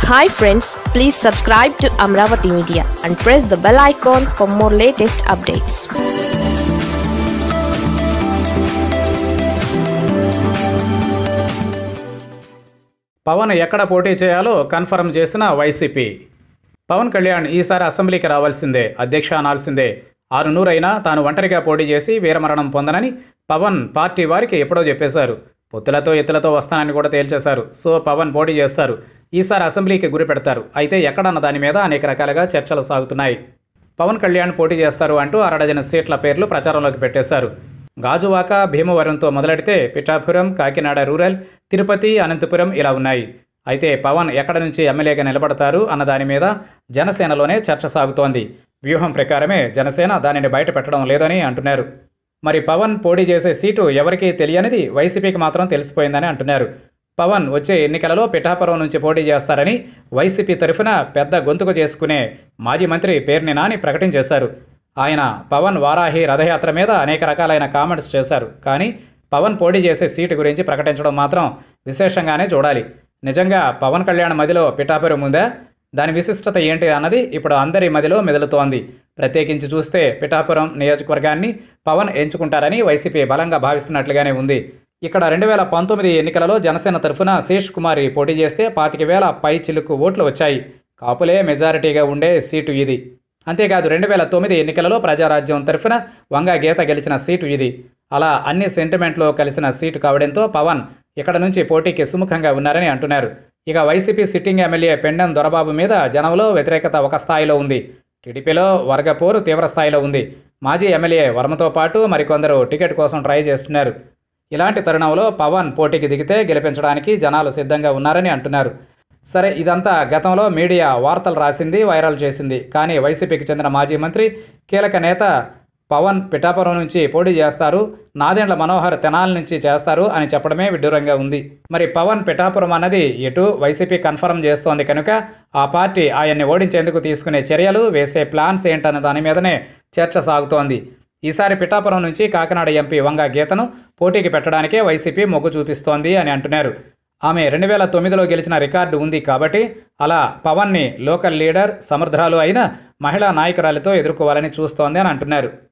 hi friends please subscribe to Amaravati media and press the bell icon for more latest updates Pawan ఎక్కడ పోటీ చేయాలో confirm చేసిన YCP Pawan Kalyan ఈసారి అసెంబ్లీకి రావాల్సిందే అధ్యక్ష అనాల్సిందే ఆరు నూరైనా తాను ఒంటరిగా పోటీ చేసి వీరమరణం పొందనని పవన్ పార్టీ వారికి ఎప్పుడో చెప్పేశారు పొత్తులతో ఎత్తులతో వస్తానని కూడా తేల్చేశారు సో పవన్ పోటీ చేస్తారు ఈసారి అసెంబ్లీకి గురి పెడతారు అయితే ఎక్కడన్న దాని మీద అనేక రకాలుగా చర్చలు సాగుతున్నాయి పవన్ కళ్యాణ్ పోటీ చేస్తారు అంటూ అరడజన సీట్ల పేర్లు ప్రచారంలోకి పెట్టేశారు గాజువాక భీమవరంతో మొదలెడితే పిఠాపురం కాకినాడ రూరల్ తిరుపతి అనంతపురం ఇలా ఉన్నాయి అయితే పవన్ ఎక్కడ నుంచి ఎమ్మెల్యేగా నిలబడతారు అన్న దాని మీద జనసేనలోనే చర్చ సాగుతోంది వ్యూహం ప్రకారమే జనసేన దానిని బయట పెట్టడం లేదని అంటున్నారు మరి పవన్ పోటీ చేసే సీటు ఎవరికీ తెలియనిది వైసీపీకి మాత్రం తెలిసిపోయిందని అంటున్నారు పవన్ వచ్చే ఎన్నికలలో పిఠాపురం నుంచి పోటీ చేస్తారని వైసీపీ తరఫున పెద్ద గొంతుకు చేసుకునే మాజీ మంత్రి పేర్ని నాని ప్రకటించేశారు ఆయన పవన్ వారాహి రథయాత్ర మీద అనేక రకాలైన కామెంట్స్ చేశారు కానీ పవన్ పోటీ చేసే సీటు గురించి ప్రకటించడం మాత్రం విశేషంగానే చూడాలి నిజంగా పవన్ కళ్యాణ్ మదిలో పిఠాపురం ఉందా దాని విశిష్టత ఏంటి అన్నది ఇప్పుడు అందరి మదిలో మెదులుతోంది ప్రత్యేకించి చూస్తే పిఠాపురం నియోజకవర్గాన్ని పవన్ ఎంచుకుంటారని వైసీపీ బలంగా భావిస్తున్నట్లుగానే ఉంది ఇక్కడ రెండు వేల పంతొమ్మిది ఎన్నికలలో జనసేన తరఫున శేష్ కుమారి పోటీ చేస్తే పాతిక వేల పై చిలుకు ఓట్లు వచ్చాయి కాపులే మెజారిటీగా ఉండే సీటు ఇది అంతేకాదు రెండు వేల తొమ్మిది ఎన్నికలలో ప్రజారాజ్యం తరఫున వంగా గీత గెలిచిన సీటు ఇది అలా అన్ని సెంటిమెంట్లో కలిసిన సీటు కావడంతో పవన్ ఇక్కడ నుంచి పోటీకి సుముఖంగా ఉన్నారని అంటున్నారు ఇక వైసీపీ సిట్టింగ్ ఎమ్మెల్యే పెండెం దొరబాబు మీద జనంలో వ్యతిరేకత ఒక స్థాయిలో ఉంది టీడీపీలో వర్గపోరు తీవ్ర స్థాయిలో ఉంది మాజీ ఎమ్మెల్యే వర్మతో పాటు మరికొందరు టికెట్ కోసం ట్రై చేస్తున్నారు ఇలాంటి తరుణంలో పవన్ పోటీకి దిగితే గెలిపించడానికి జనాలు సిద్ధంగా ఉన్నారని అంటున్నారు సరే ఇదంతా గతంలో మీడియా వార్తలు రాసింది వైరల్ చేసింది కానీ వైసీపీకి చెందిన మాజీ మంత్రి కీలక నేత పవన్ పిఠాపురం నుంచి పోటీ చేస్తారు నాదెండ్ల మనోహర్ తెనాల నుంచి చేస్తారు అని చెప్పడమే విడ్డూరంగా ఉంది మరి పవన్ పిఠాపురం అన్నది ఎటు వైసీపీ కన్ఫర్మ్ చేస్తోంది కనుక ఆ పార్టీ ఆయన్ని ఓడించేందుకు తీసుకునే చర్యలు వేసే ప్లాన్స్ ఏంటన్న దాని మీదనే చర్చ సాగుతోంది ఈసారి పిఠాపురం నుంచి కాకినాడ ఎంపీ వంగ గీతను పోటీకి పెట్టడానికే వైసీపీ మొగ్గు చూపిస్తోంది అని అంటున్నారు ఆమె రెండు వేల తొమ్మిదిలో గెలిచిన రికార్డు ఉంది కాబట్టి అలా పవన్ని లోకల్ లీడర్ సమర్థురాలు అయిన మహిళా నాయకురాలితో ఎదుర్కోవాలని చూస్తోంది అని అంటున్నారు